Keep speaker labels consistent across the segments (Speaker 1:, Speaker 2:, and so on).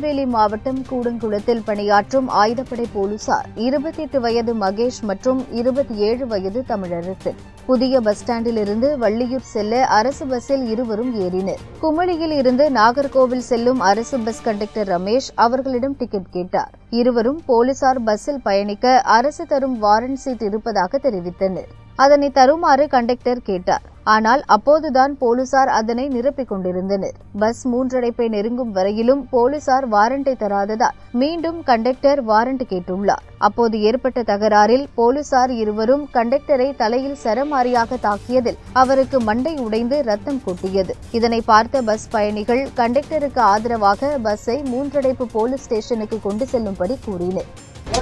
Speaker 1: திருநெல்வேலி மாவட்டம் கூடங்குளத்தில் பணியாற்றும் ஆயுதப்படை போலீசார் இருபத்தி எட்டு வயது மகேஷ் மற்றும் இருபத்தி ஏழு வயது தமிழரசன் புதிய பஸ் ஸ்டாண்டில் இருந்து வள்ளியூர் செல்ல அரசு பஸ்ஸில் இருவரும் ஏறினர் குமளியில் இருந்து நாகர்கோவில் செல்லும் அரசு பஸ் கண்டக்டர் ரமேஷ் அவர்களிடம் டிக்கெட் கேட்டார் இருவரும் போலீசார் பஸ்ஸில் பயணிக்க அரசு தரும் வாரண்ட் சீட் இருப்பதாக தெரிவித்தனர் அதனை தருமாறு கண்டக்டர் கேட்டார் ஆனால் அப்போதுதான் போலீசார் அதனை நிரப்பிக் கொண்டிருந்தனர் பஸ் மூன்றடைப்பை நெருங்கும் வரையிலும் போலீசார் வாரண்டை தராததால் மீண்டும் கண்டக்டர் வாரண்ட் கேட்டுள்ளார் அப்போது ஏற்பட்ட தகராறில் போலீசார் இருவரும் கண்டக்டரை தலையில் சரமாரியாக தாக்கியதில் அவருக்கு மண்டை உடைந்து ரத்தம் கொட்டியது இதனை பார்த்த பஸ் பயணிகள் கண்டக்டருக்கு ஆதரவாக பஸ்ஸை மூன்றடைப்பு போலீஸ் ஸ்டேஷனுக்கு கொண்டு செல்லும்படி கூறினர்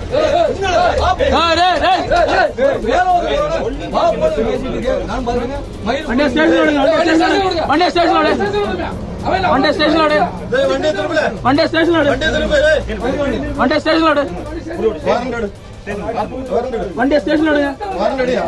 Speaker 2: வண்டியை ஸ்டேஷன்ல விடுங்க வண்டியை ஸ்டேஷன்ல விடுங்க வண்டியை ஸ்டேஷன்ல விடு வண்டியை ஸ்டேஷன்ல விடு வண்டியை ஸ்டேஷன்ல விடு வண்டியை ஸ்டேஷன்ல விடுங்க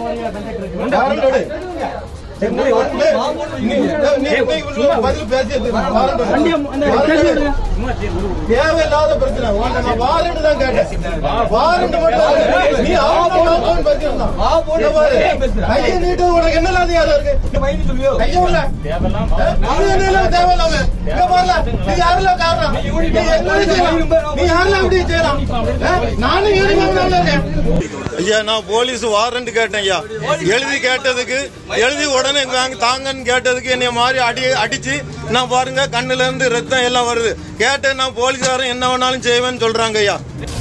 Speaker 2: வண்டியை அந்த ஸ்டேஷன்ல விடுங்க
Speaker 3: தேவையில்லாத பிரச்சனை உன்னை நான் வாரண்ட் தான் கேட்டேன் வாரண்ட் மட்டும் இல்ல. நீ ஆவணம் வாங்கணும்னு பேசியிருந்தான். இங்க பாரு. கையை நீட்டு உனக்கு என்ன அதிகாரம் இருக்கு கையை உள்ள. அது என்ன இல்ல தேவையில்லாம. இங்க பாருல, நீ யாருல காரணம்? நீ என்ன செய்யலாம்? நீ யாருல அப்படி செய்யலாம்? ஆ? நானும் யூனிஃபார்ம்ல இருக்கேன். ஐயா நான் போலீஸ் வாரண்ட் கேட்டேன் ஐயா எழுதி கேட்டதுக்கு எழுதி உடனே வாங்கி தாங்கன்னு கேட்டதுக்கு என்னைய மாதிரி அடி அடிச்சு நான் பாருங்க கண்ணுல இருந்து ரத்தம் எல்லாம் வருது கேட்டேன் நான் போலீஸ்காரன் என்ன வேணாலும் செய்வேன்னு சொல்றாங்க ஐயா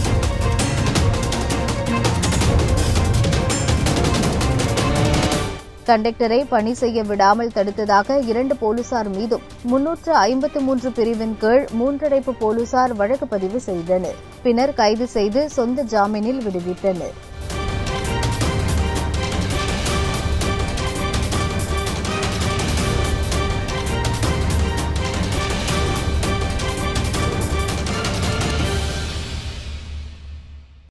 Speaker 1: கண்டக்டரை பணி செய்ய விடாமல் தடுத்ததாக இரண்டு போலீசார் மீதும் முன்னூற்று ஐம்பத்து மூன்று பிரிவின் கீழ் மூன்றடைப்பு போலீசார் வழக்கு பதிவு செய்தனர் பின்னர் கைது செய்து சொந்த ஜாமீனில் விடுவித்தனர்